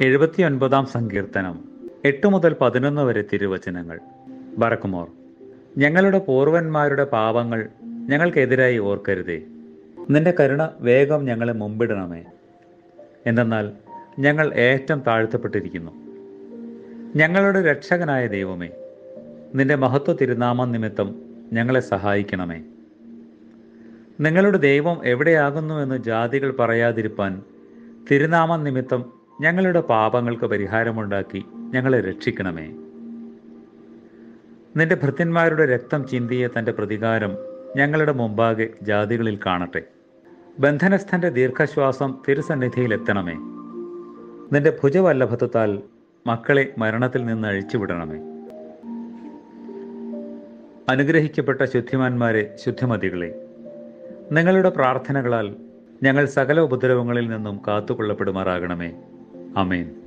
എഴുപത്തിയൊൻപതാം സങ്കീർത്തനം എട്ട് മുതൽ പതിനൊന്ന് വരെ തിരുവചനങ്ങൾ ബറക്കുമോർ ഞങ്ങളുടെ പൂർവന്മാരുടെ പാപങ്ങൾ ഞങ്ങൾക്കെതിരായി ഓർക്കരുതേ നിന്റെ കരുണ വേഗം ഞങ്ങളെ മുമ്പിടണമേ എന്തെന്നാൽ ഞങ്ങൾ ഏറ്റവും താഴ്ത്തപ്പെട്ടിരിക്കുന്നു ഞങ്ങളുടെ രക്ഷകനായ ദൈവമേ നിന്റെ മഹത്വ തിരുനാമം നിമിത്തം ഞങ്ങളെ സഹായിക്കണമേ നിങ്ങളുടെ ദൈവം എവിടെയാകുന്നുവെന്ന് ജാതികൾ പറയാതിരിപ്പാൻ തിരുനാമം നിമിത്തം ഞങ്ങളുടെ പാപങ്ങൾക്ക് പരിഹാരമുണ്ടാക്കി ഞങ്ങളെ രക്ഷിക്കണമേ നിന്റെ ഭൃത്യന്മാരുടെ രക്തം ചിന്തിയ തന്റെ പ്രതികാരം ഞങ്ങളുടെ മുമ്പാകെ ജാതികളിൽ കാണട്ടെ ബന്ധനസ്ഥന്റെ ദീർഘശ്വാസം തിരുസന്നിധിയിൽ എത്തണമേ നിന്റെ ഭുജവല്ലഭത്വത്താൽ മക്കളെ മരണത്തിൽ നിന്ന് അഴിച്ചുവിടണമേ അനുഗ്രഹിക്കപ്പെട്ട ശുദ്ധിമാന്മാരെ ശുദ്ധിമതികളെ നിങ്ങളുടെ പ്രാർത്ഥനകളാൽ ഞങ്ങൾ സകല ഉപദ്രവങ്ങളിൽ നിന്നും കാത്തുകൊള്ളപ്പെടുമാറാകണമേ അമേൻ